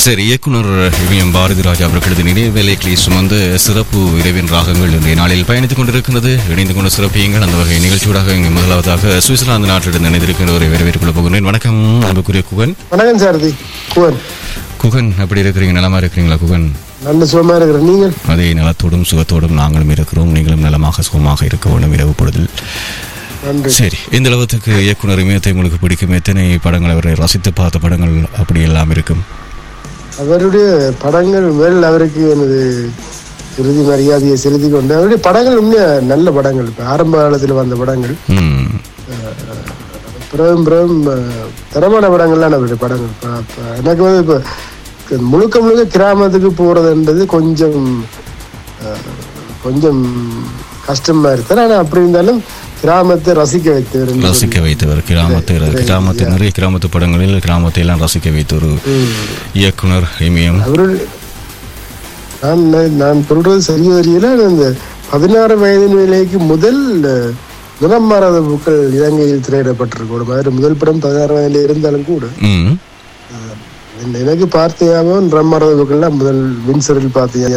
சரி இயக்குனர் இமயம் பாரதி ராஜா அவர்களது நினைவேலைகளை சுமந்து சிறப்பு இரவின் ராகங்கள் இன்றைய நாளில் பயணித்துக் கொண்டிருக்கிறது இணைந்து கொண்டு சிறப்பியுங்கள் அந்த வகை நிகழ்ச்சியோடாக இங்கு முதலாவதாக சுவிட்சர்லாந்து நாட்டிலிருந்து இணைந்திருக்கின்ற ஒரு வரவேற்றுக் கொள்ள போகிறேன் வணக்கம் அன்புக்குரிய குகன் வணக்கம் சாரதி குவன் குகன் எப்படி இருக்கிறீங்க நலமா இருக்கிறீங்களா குகன் நல்ல சுகமா இருக்கிற நீங்கள் அதே நலத்தோடும் சுகத்தோடும் நாங்களும் இருக்கிறோம் நீங்களும் நலமாக சுகமாக இருக்க வேண்டும் இரவு பொழுதில் நன்றி சரி இந்த அளவுக்கு இயக்குனர் இமயத்தை உங்களுக்கு பிடிக்கும் எத்தனை படங்கள் அவரை ரசித்து பார்த்த படங்கள் அப்படி எல்லாம் இருக்கும் அவருடைய படங்கள் மேல் அவருக்கு எனது இறுதி மரியாதையை செலுத்தி கொண்டு அவருடைய படங்கள் உண்மையா நல்ல படங்கள் இப்ப ஆரம்ப காலத்துல வந்த படங்கள் ம் பிறகும் பிறகும் அஹ், தரமான படங்கள்லாம் அவருடைய படங்கள் இப்ப- இப்ப எனக்கு வந்து இப்போ முழுக்க முழுக்க கிராமத்துக்கு போறதுன்றது கொஞ்சம் அஹ், கொஞ்சம் கஷ்டமா இருக்கு ஆனா அப்படி இருந்தாலும் கிராமத்தை ரசிக்க வைத்தவர் என்று ரசிக்க வைத்தவர் கிராமத்தை கிராமத்தை நிறைய கிராமத்து படங்களில் கிராமத்தை எல்லாம் ரசிக்க வைத்த ஒரு இயக்குனர் இமயம் அவரு நான் நான் நான் சொல்றது சரி வரியல இந்த பதினாறு வயதின் வேலைக்கு முதல் அஹ், குணம் மாறாத பூக்கள் இலங்கையில் திரையிடப்பட்டிருக்கும் மாதிரி முதல் படம் பதினாறு வயதில் இருந்தாலும் கூட ம் எனக்கு பார்த்தையாவும் நிறம் மாறாத பூக்கள்லாம் முதல் வின்சரில் பார்த்தேன்